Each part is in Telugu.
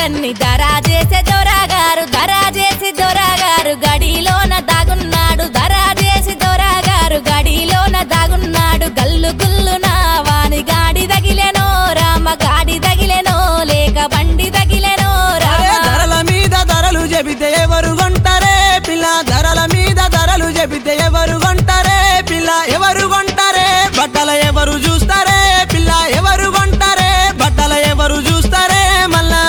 అంగీలన్నీ దరా చేసే దొరగారు దరా చేసి దొరగారు గడిలోన దాగున్నాడు దరా చేసి దొరగారు గడిలోన దాగున్నాడు గల్లు గుల్లున వాని గాడి తగిలెనో రామ గాడి తగిలెనో లేక బండి తగిలెనో అరే రామ ధరల మీద ధరలు చెబితే ఎవరు కొంటారే పిల్ల ధరల మీద ధరలు చెబితే ఎవరు కొంటారే పిల్ల ఎవరు కొంటారే బట్టల ఎవరు చూస్తారే పిల్ల ఎవరు కొంటారే బట్టల ఎవరు చూస్తారే మళ్ళా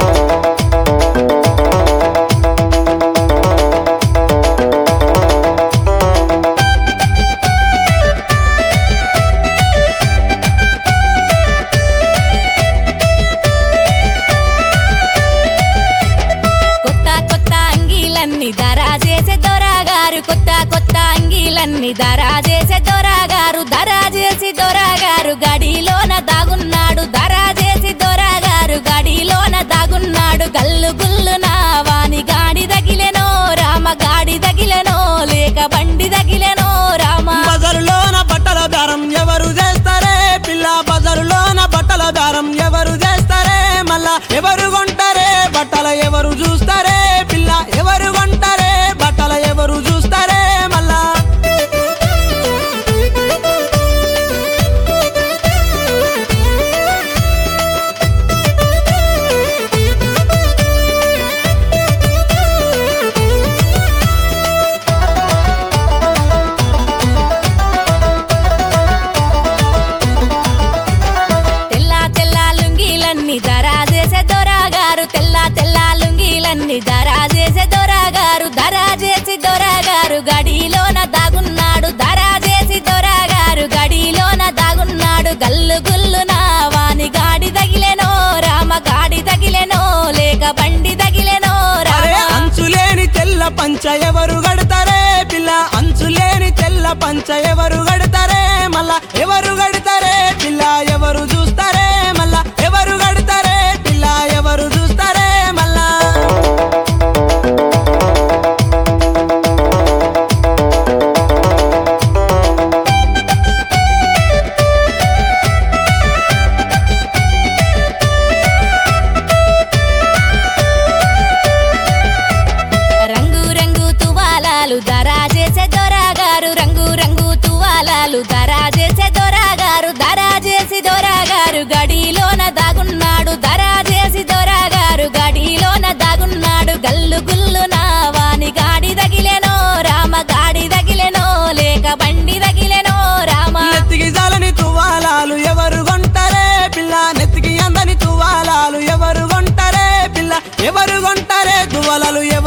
కొత్త కొత్త అంగీలన్నీ దరా చేసే దొరగారు కొత్త కొత్త అంగీలన్నీ దరా చేసే దొరగారు దరా చేసి దొరగారు గడిలోన దాగున్నాడు దరా చేసి దొరగారు గడిలోన దాగున్నాడు గల్లు గుల్లున వాని గాడి తగిలెనో రామ గాడి తగిలెనో లేక బండి తగిలెనో రామ బజరులోన బట్టల దారం ఎవరు చేస్తారే పిల్ల బజరులోన బట్టల దారం ఎవరు చేస్తారే మళ్ళా ఎవరు కొంటారే బట్టల ఎవరు చూస్తారే పిల్ల ఎవరు కొంటారే బట్టల ఎవరు చూస్తారే మళ్ళా తెల్ల తెల్ల లుంగీలన్నీ దరా చేసే దొరగారు తెల్ల తెల్ల లుంగీలన్నీ దరా చేసే దొరగారు దరా చేసి దొరగారు గడిలోన దాగున్నాడు దరా చేసి దొరగారు గడిలోన దాగున్నాడు గల్లు గుల్లున వాని గాడి తగిలెనో రామ గాడి తగిలెనో లేక బండి తగిలెనో అరే రామ అంచులేని తెల్ల పంచ ఎవరు గడతారే పిల్ల అంచులేని తెల్ల పంచ ఎవరు గడతారే మళ్ళా ఎవరు గడతారే పిల్ల ఎవరు చూస్తారే మళ్ళా ఎవరు గడతారే పిల్ల ఎవరు చూస్తారే మళ్ళా రంగు రంగు తువాలాలు దరా చేసే దొరగారు రంగు రంగు తువాలాలు దరా చేసే దొరగారు దరా చేసి దొరగారు గడిలోన దాగున్నాడు దరా చేసి దొరగారు గడిలోన దాగున్నాడు గల్లు గుల్లున వాని గాడి తగిలెనో రామ గాడి తగిలెనో లేక బండి తగిలెనో రామ నెత్తికి జాలని తువాలాలు ఎవరు కొంటారే పిల్ల నెత్తికి అందని తువాలాలు ఎవరు కొంటారే పిల్ల ఎవరు కొంటారే తువాలాలు ఎవరు